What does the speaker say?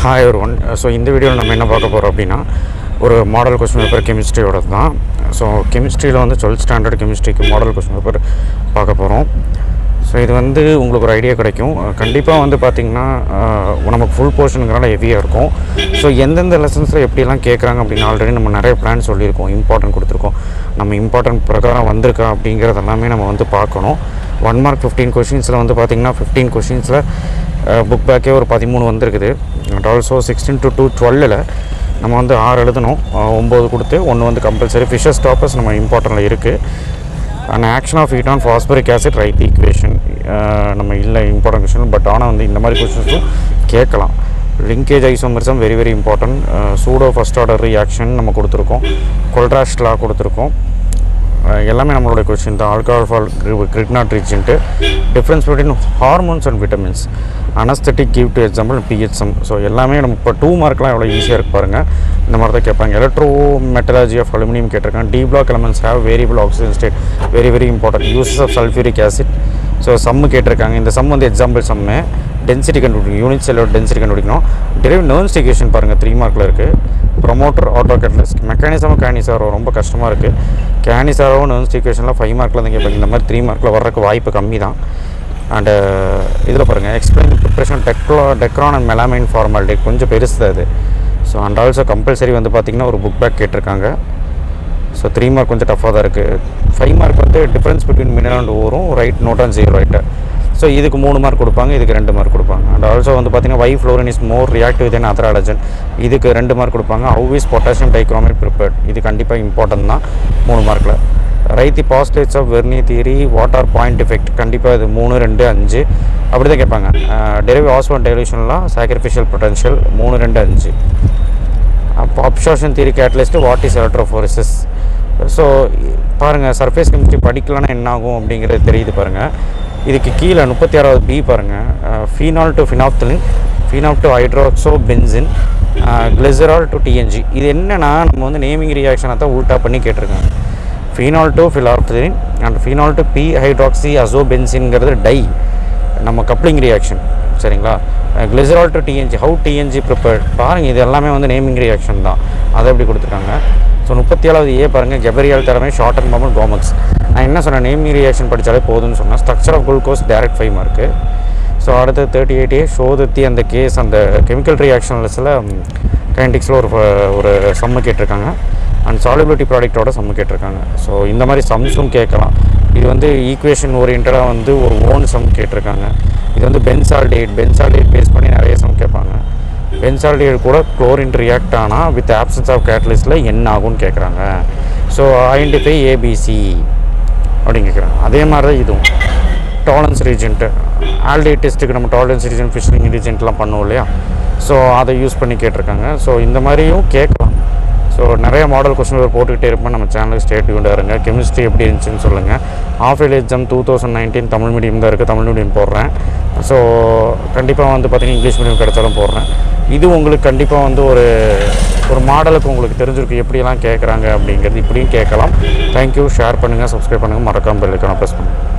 hi ஒரு one so இந்த வீடியோவில் நம்ம என்ன பார்க்க போகிறோம் அப்படின்னா ஒரு மாடல் கொஸ்டின் பேப்பர் கெமிஸ்ட்ரியோட தான் ஸோ கெமிஸ்ட்ரியில் வந்து டுவெல்த் ஸ்டாண்டர்ட் கெமிஸ்ட்ரிக்கு மாடல் கொஸ்டின் பேப்பர் பார்க்க போகிறோம் ஸோ இது வந்து உங்களுக்கு ஒரு ஐடியா கிடைக்கும் கண்டிப்பாக வந்து பார்த்திங்கன்னா நமக்கு ஃபுல் போர்ஷனுங்கிறனால ஹெவியாக இருக்கும் ஸோ எந்தெந்த லெசன்ஸில் எப்படிலாம் கேட்குறாங்க அப்படின்னு ஆல்ரெடி நம்ம நிறைய பிளான் சொல்லியிருக்கோம் இம்பார்ட்டன்ட் கொடுத்துருக்கோம் நம்ம இம்பார்ட்டன்ட் பிரகாரம் வந்திருக்கா அப்படிங்கிறது எல்லாமே நம்ம வந்து பார்க்கணும் ஒன் மார்க் ஃபிஃப்டீன் கொஷின்ஸில் வந்து பார்த்திங்கன்னா ஃபிஃப்டீன் கொஷின்ஸில் புக் பேக்கே ஒரு பதிமூணு வந்திருக்குது and also sixteen to two டுவெல்லில் நம்ம வந்து ஆறு எழுதணும் அஹ் ஒம்பது கொடுத்து ஒன்று வந்து கம்பல்சரி ஃபிஷர் ஸ்டாப்பர்ஸ் நம்ம இம்பார்ட்டண்ட்டில் இருக்குது and action of heat on phosphoric acid right equation நம்ம இல்லை இம்பார்ட்டன்ட் கொஷின் பட் ஆனால் வந்து இந்த மாதிரி கொஷின்ஸும் கேட்கலாம் linkage isomerism very very important pseudo first order reaction நம்ம கொடுத்துருக்கோம் கொல்ட்ராஸ்ட் லா கொடுத்துருக்கோம் அஹ் எல்லாமே நம்மளுடைய கொஸ்டின் தான் alcohol Grignard reagent difference between hormones and vitamins anaesthetic give to example PHM so எல்லாமே நம்ம இப்போ டூ மார்க்லாம் எவ்வளோ ஈஸியாக இருக்கு பாருங்கள் இந்த மாதிரி தான் கேட்பாங்க எலக்ட்ரோ மெட்டலாஜி ஆஃப் அலுமினியம் கேட்டிருக்காங்க D block elements have variable oxygen state very very important uses of sulphuric acid so sum கேட்டிருக்காங்க இந்த சம் வந்து எக்ஸாம்பிள் சம்மு டென்சிட்டி கண்டுபிடிக்கணும் யூனிட் செல்லோட டென்சிட்டி கண்டுபிடிக்கணும் டெரிவ் நர்ன்ஸ் ஈக்குவேஷன் பாருங்கள் த்ரீ மார்க்கில் இருக்குது ப்ரொமோட்டர் ஆட்டோ கேட்டலிஸ்ட் மெக்கானிசமும் கேனிசாரோ ரொம்ப கஷ்டமாக இருக்குது கேனிசாரோவும் நர்ன்ஸ் ஈக்குவேஷனில் ஃபைவ் மார்க்கில் தான் கேட்பாங்க இந்த மாதிரி த்ரீ மார்க்கில் வர்றதுக்கு வாய்ப்பு கம்மி தான் அண்டு இதில் பாருங்கள் explain preparation Teflon Dacron and melamine formaldehyde கொஞ்சம் பெருசு தான் அது ஸோ அண்ட் ஆல்சோ கம்பல்சரி வந்து பார்த்திங்கன்னா ஒரு புக் பேக் கேட்டிருக்காங்க ஸோ த்ரீ மார்க் கொஞ்சம் டஃப்பாக தான் இருக்குது ஃபைவ் மார்க் வந்து டிஃப்ரென்ஸ் பிட்வீன் மினரல் அண்ட் ஓரும் write note and zero right so இதுக்கு மூணு மார்க் கொடுப்பாங்க இதுக்கு ரெண்டு மார்க் கொடுப்பாங்க அண்ட் ஆல்சோ வந்து பார்த்தீங்கன்னா why fluorine is more reactive than other halogen இதுக்கு ரெண்டு மார்க் கொடுப்பாங்க how is potassium dichromate prepared இது கண்டிப்பாக இம்பார்ட்டன்ட் தான் மூணு மார்க்கில் write the postulates of Werner theory what are point defect கண்டிப்பாக இது மூணு ரெண்டு அஞ்சு அப்படி தான் கேட்பாங்க டெரிவ் ஆஸ்வான் டெலிவிஷன்லாம் சாக்ரிஃபிஷியல் பொட்டன்ஷியல் மூணு ரெண்டு அஞ்சு அப்போ adsorption theory catalyst what is electrophoresis so பாருங்கள் சர்ஃபேஸ் கெமிஸ்ட்ரி படிக்கலன்னா என்ன ஆகும் அப்படிங்கிறது தெரியுது பாருங்கள் இதுக்கு கீழே முப்பத்தி ஆறாவது பி பாருங்கள் phenol to phenolphthalein phenol to hydroxy benzene glycerol to TNG இது என்னென்னா நம்ம வந்து நேமிங் ரியாக்ஷனை தான் உல்ட்டா பண்ணி கேட்டிருக்காங்க phenol to phenolphthalein and phenol to P hydroxy azo பென்சின்ங்கிறது டை நம்ம கப்ளிங் ரியாக்ஷன் சரிங்களா glycerol to TNG how TNG prepared பாருங்கள் இது எல்லாமே வந்து நேமிங் ரியாக்ஷன் தான் அதை எப்படி கொடுத்துருக்காங்க ஸோ முப்பத்தி ஏழாவது ஏ பாருங்கள் கெபரியால் திறமை ஷார்ட் அண்ட் மாமல் கோமக்ஸ் நான் என்ன சொன்னேன் நேமிங் ரியாக்ஷன் படித்தாலே போதும்னு சொன்னேன் structure of glucose direct five mark so அடுத்து தேர்ட்டி எயிட் ஏ ஷோதத்தி அந்த கேஸ் அந்த கெமிக்கல் ரியாக்ஷன்ஸில் கைண்டிக்ஸில் ஒரு ஃப- ஒரு சம்மு கேட்டிருக்காங்க அண்ட் சாலிபிலிட்டி ப்ராடக்ட்டோட சம்மு கேட்டிருக்காங்க ஸோ இந்த மாதிரி சம்ஸும் கேட்கலாம் இது வந்து ஈக்குவேஷன் ஓரியன்டாக வந்து ஒரு ஓன் சம் கேட்டிருக்காங்க இது வந்து பென்சால்டேட் பென்சால்டேட் பேஸ் பண்ணி நிறைய சம் கேட்பாங்க பென்சால்டேட் கூட குளோரின் ரியாக்ட் ஆனால் வித் ஆப்சன்ஸ் ஆஃப் கேட்டலிஸ்டில் என்ன ஆகும்னு கேட்குறாங்க ஸோ ஐடென்டிஃபை ஏபிசி அப்படின்னு கேட்குறாங்க அதே மாதிரி தான் இதுவும் டாலன்ஸ் ரீஜென்ட்டு ஆல்டே டெஸ்ட்டுக்கு நம்ம டாலன்ஸ் ரீஜன் ஃபிஷிங் ரீஜென்ட்லாம் பண்ணுவோம் இல்லையா ஸோ அதை யூஸ் பண்ணி கேட்டிருக்காங்க ஸோ இந்த மாதிரியும் கேட்கலாம் ஸோ நிறைய மாடல் கொஸ்டின் பேப்பர் போட்டுக்கிட்டே இருப்பேன் நம்ம சேனலுக்கு ஸ்டேட் யூண்டாக இருங்க கெமிஸ்ட்ரி எப்படி இருந்துச்சுன்னு சொல்லுங்கள் of year exam two thousand nineteen Tamil medium தான் இருக்குது தமிழ் மீடியம் போடுறேன் ஸோ கண்டிப்பாக வந்து பார்த்திங்கன்னா இங்கிலீஷ் மீடியம் கிடைச்சாலும் போடுறேன் இது உங்களுக்கு கண்டிப்பாக வந்து ஒரு ஒரு மாடலுக்கு உங்களுக்கு தெரிஞ்சிருக்கு எப்படியெல்லாம் கேட்குறாங்க அப்படிங்கிறது இப்படியும் கேட்கலாம் தேங்க்யூ ஷேர் பண்ணுங்கள் சப்ஸ்கிரைப் பண்ணுங்கள் மறக்காமல் பெல்லுக்கான ப்ரெஸ் பண்ணுங்கள்